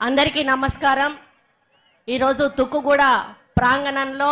అందరికీ నమస్కారం ఈరోజు తుక్కుగూడ ప్రాంగణంలో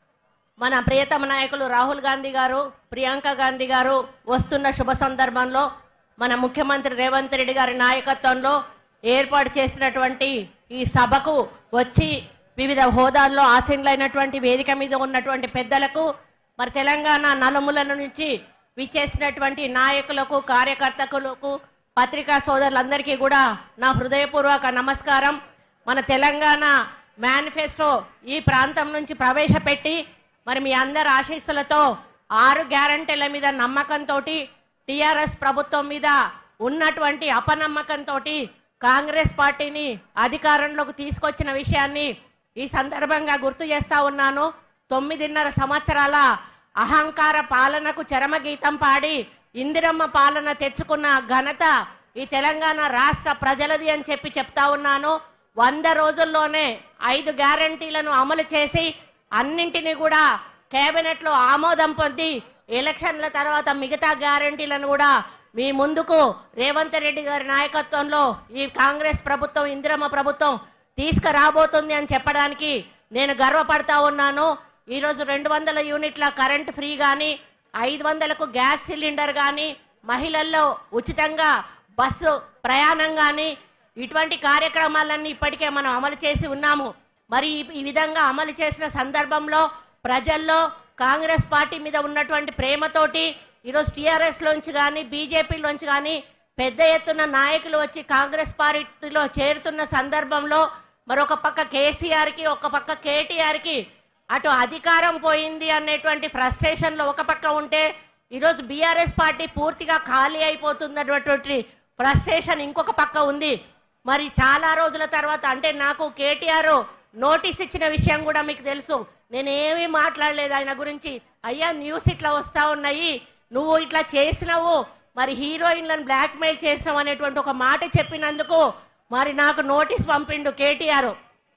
మన ప్రియతమ నాయకులు రాహుల్ గాంధీ గారు ప్రియాంక గాంధీ గారు వస్తున్న శుభ సందర్భంలో మన ముఖ్యమంత్రి రేవంత్ రెడ్డి గారి నాయకత్వంలో ఏర్పాటు చేసినటువంటి ఈ సభకు వచ్చి వివిధ హోదాల్లో ఆసీనులైనటువంటి వేదిక మీద ఉన్నటువంటి పెద్దలకు మరి తెలంగాణ నలుమూలల నుంచి విచ్చేసినటువంటి నాయకులకు కార్యకర్తకులకు పత్రికా సోదరులందరికీ కూడా నా హృదయపూర్వక నమస్కారం మన తెలంగాణ మేనిఫెస్టో ఈ ప్రాంతం నుంచి ప్రవేశపెట్టి మరి మీ అందరి ఆశీస్సులతో ఆరు గ్యారంటీల మీద నమ్మకంతో టిఆర్ఎస్ ప్రభుత్వం మీద ఉన్నటువంటి అపనమ్మకంతో కాంగ్రెస్ పార్టీని అధికారంలోకి తీసుకొచ్చిన విషయాన్ని ఈ సందర్భంగా గుర్తు చేస్తా ఉన్నాను తొమ్మిదిన్నర సంవత్సరాల అహంకార పాలనకు చరమగీతం పాడి ఇందిరమ్మ పాలన తెచ్చుకున్న ఘనత ఈ తెలంగాణ రాష్ట్ర ప్రజలది అని చెప్పి చెప్తా ఉన్నాను వంద రోజుల్లోనే ఐదు గ్యారంటీలను అమలు చేసి అన్నింటినీ కూడా కేబినెట్లో ఆమోదం పొంది ఎలక్షన్ల తర్వాత మిగతా గ్యారంటీలను కూడా మీ ముందుకు రేవంత్ రెడ్డి గారి నాయకత్వంలో ఈ కాంగ్రెస్ ప్రభుత్వం ఇందిరమ్మ ప్రభుత్వం తీసుకురాబోతుంది అని చెప్పడానికి నేను గర్వపడతా ఉన్నాను ఈరోజు రెండు వందల యూనిట్ల కరెంట్ ఫ్రీ కానీ ఐదు వందలకు గ్యాస్ సిలిండర్ కానీ మహిళల్లో ఉచితంగా బస్సు ప్రయాణం కానీ ఇటువంటి కార్యక్రమాలన్నీ ఇప్పటికే మనం అమలు చేసి ఉన్నాము మరి ఈ- ఈ విధంగా అమలు చేసిన సందర్భంలో ప్రజల్లో కాంగ్రెస్ పార్టీ మీద ఉన్నటువంటి ప్రేమతోటి ఈరోజు టీఆర్ఎస్లోంచి కానీ బీజేపీలోంచి కానీ పెద్ద ఎత్తున నాయకులు వచ్చి కాంగ్రెస్ పార్టీలో చేరుతున్న సందర్భంలో మరొక పక్క కేసీఆర్కి ఒక పక్క కేటీఆర్కి అటు అధికారం పోయింది అనేటువంటి ఫ్రస్ట్రేషన్లో ఒక పక్క ఉంటే ఈరోజు బీఆర్ఎస్ పార్టీ పూర్తిగా ఖాళీ అయిపోతుంది అన్నటువంటి ఫ్రస్ట్రేషన్ ఇంకొక పక్క ఉంది మరి చాలా రోజుల తర్వాత అంటే నాకు కేటీఆర్ నోటీస్ ఇచ్చిన విషయం కూడా మీకు తెలుసు నేను ఏమీ మాట్లాడలేదు ఆయన గురించి అయ్యా న్యూస్ ఇట్లా వస్తా ఉన్నాయి నువ్వు ఇట్లా చేసినావు మరి హీరోయిన్లను బ్లాక్మెయిల్ చేసినావు అనేటువంటి ఒక మాట చెప్పినందుకు మరి నాకు నోటీస్ పంపిండు కేటీఆర్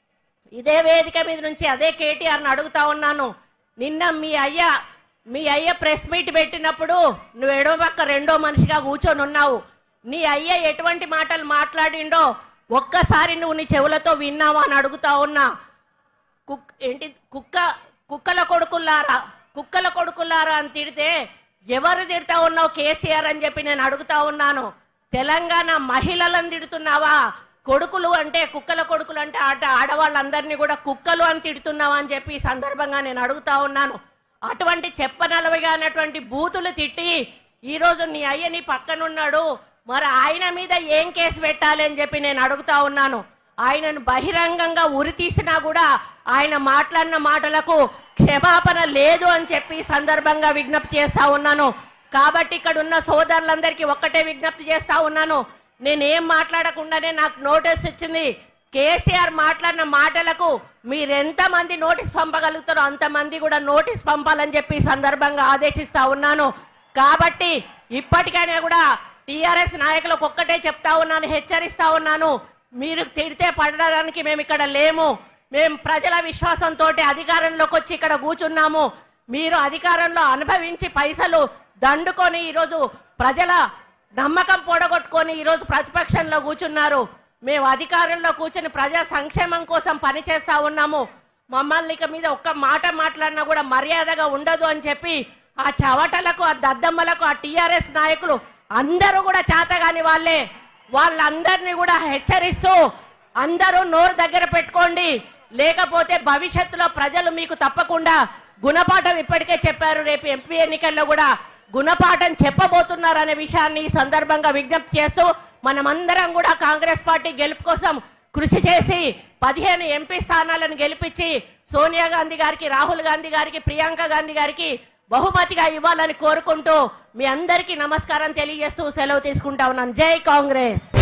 ఇదే వేదిక మీద నుంచి అదే కేటీఆర్ని అడుగుతా ఉన్నాను నిన్న మీ అయ్య మీ అయ్య ప్రెస్ మీట్ పెట్టినప్పుడు నువ్వు ఎడో పక్క రెండో మనిషిగా కూర్చొని ఉన్నావు నీ అయ్య ఎటువంటి మాటలు మాట్లాడిండో ఒక్కసారి నువ్వు నీ చెవులతో విన్నావా అని అడుగుతా ఉన్నా కుక్ ఏంటి కుక్క కుక్కల కొడుకుల్లారా కుక్కల కొడుకుల్లారా అని తిడితే ఎవరు తిడతా ఉన్నావు కేసీఆర్ అని చెప్పి నేను అడుగుతా ఉన్నాను తెలంగాణ మహిళలను తిడుతున్నావా కొడుకులు అంటే కుక్కల కొడుకులు అంటే ఆట ఆడవాళ్ళందరినీ కూడా కుక్కలు అని తిడుతున్నావా అని చెప్పి ఈ సందర్భంగా నేను అడుగుతా ఉన్నాను అటువంటి చెప్పనలవిగా అన్నటువంటి బూతులు తిట్టి ఈరోజు నీ అయ్య నీ పక్కనున్నాడు మరి ఆయన మీద ఏం కేసు పెట్టాలి అని చెప్పి నేను అడుగుతా ఉన్నాను ఆయనను బహిరంగంగా ఉరి తీసినా కూడా ఆయన మాట్లాడిన మాటలకు క్షమాపణ లేదు అని చెప్పి ఈ సందర్భంగా విజ్ఞప్తి చేస్తా ఉన్నాను కాబట్టి ఇక్కడ ఉన్న సోదరులందరికీ ఒక్కటే విజ్ఞప్తి చేస్తా ఉన్నాను నేనేం మాట్లాడకుండానే నాకు నోటీస్ ఇచ్చింది కేసీఆర్ మాట్లాడిన మాటలకు మీరెంత మంది నోటీస్ పంపగలుగుతారో అంతమంది కూడా నోటీస్ పంపాలని చెప్పి ఈ సందర్భంగా ఆదేశిస్తా ఉన్నాను కాబట్టి ఇప్పటికైనా కూడా టీఆర్ఎస్ నాయకులకు ఒక్కటే చెప్తా ఉన్నాను హెచ్చరిస్తా ఉన్నాను మీరు తిడితే పడడానికి మేము ఇక్కడ లేము మేము ప్రజల విశ్వాసంతో అధికారంలోకి వచ్చి ఇక్కడ కూర్చున్నాము మీరు అధికారంలో అనుభవించి పైసలు దండుకొని ఈరోజు ప్రజల నమ్మకం పొడగొట్టుకొని ఈరోజు ప్రతిపక్షంలో కూర్చున్నారు మేము అధికారంలో కూర్చుని ప్రజా సంక్షేమం కోసం పనిచేస్తా ఉన్నాము మమ్మల్ని ఇక మీద ఒక్క మాట మాట్లాడినా కూడా మర్యాదగా ఉండదు అని చెప్పి ఆ చవటలకు ఆ దద్దమ్మలకు ఆ టీఆర్ఎస్ నాయకులు అందరూ కూడా చేతగాని వాళ్ళే వాళ్ళందరినీ కూడా హెచ్చరిస్తూ అందరూ నోరు దగ్గర పెట్టుకోండి లేకపోతే భవిష్యత్తులో ప్రజలు మీకు తప్పకుండా గుణపాఠం ఇప్పటికే చెప్పారు రేపు ఎంపీ ఎన్నికల్లో కూడా గుణపాఠం చెప్పబోతున్నారు అనే విషయాన్ని ఈ సందర్భంగా విజ్ఞప్తి చేస్తూ మనమందరం కూడా కాంగ్రెస్ పార్టీ గెలుపు కోసం కృషి చేసి పదిహేను ఎంపీ స్థానాలను గెలిపించి సోనియా గాంధీ గారికి రాహుల్ గాంధీ గారికి ప్రియాంక గాంధీ గారికి బహుమతిగా ఇవ్వాలని కోరుకుంటూ మీ అందరికీ నమస్కారం తెలియజేస్తూ సెలవు తీసుకుంటా ఉన్నాను జై కాంగ్రెస్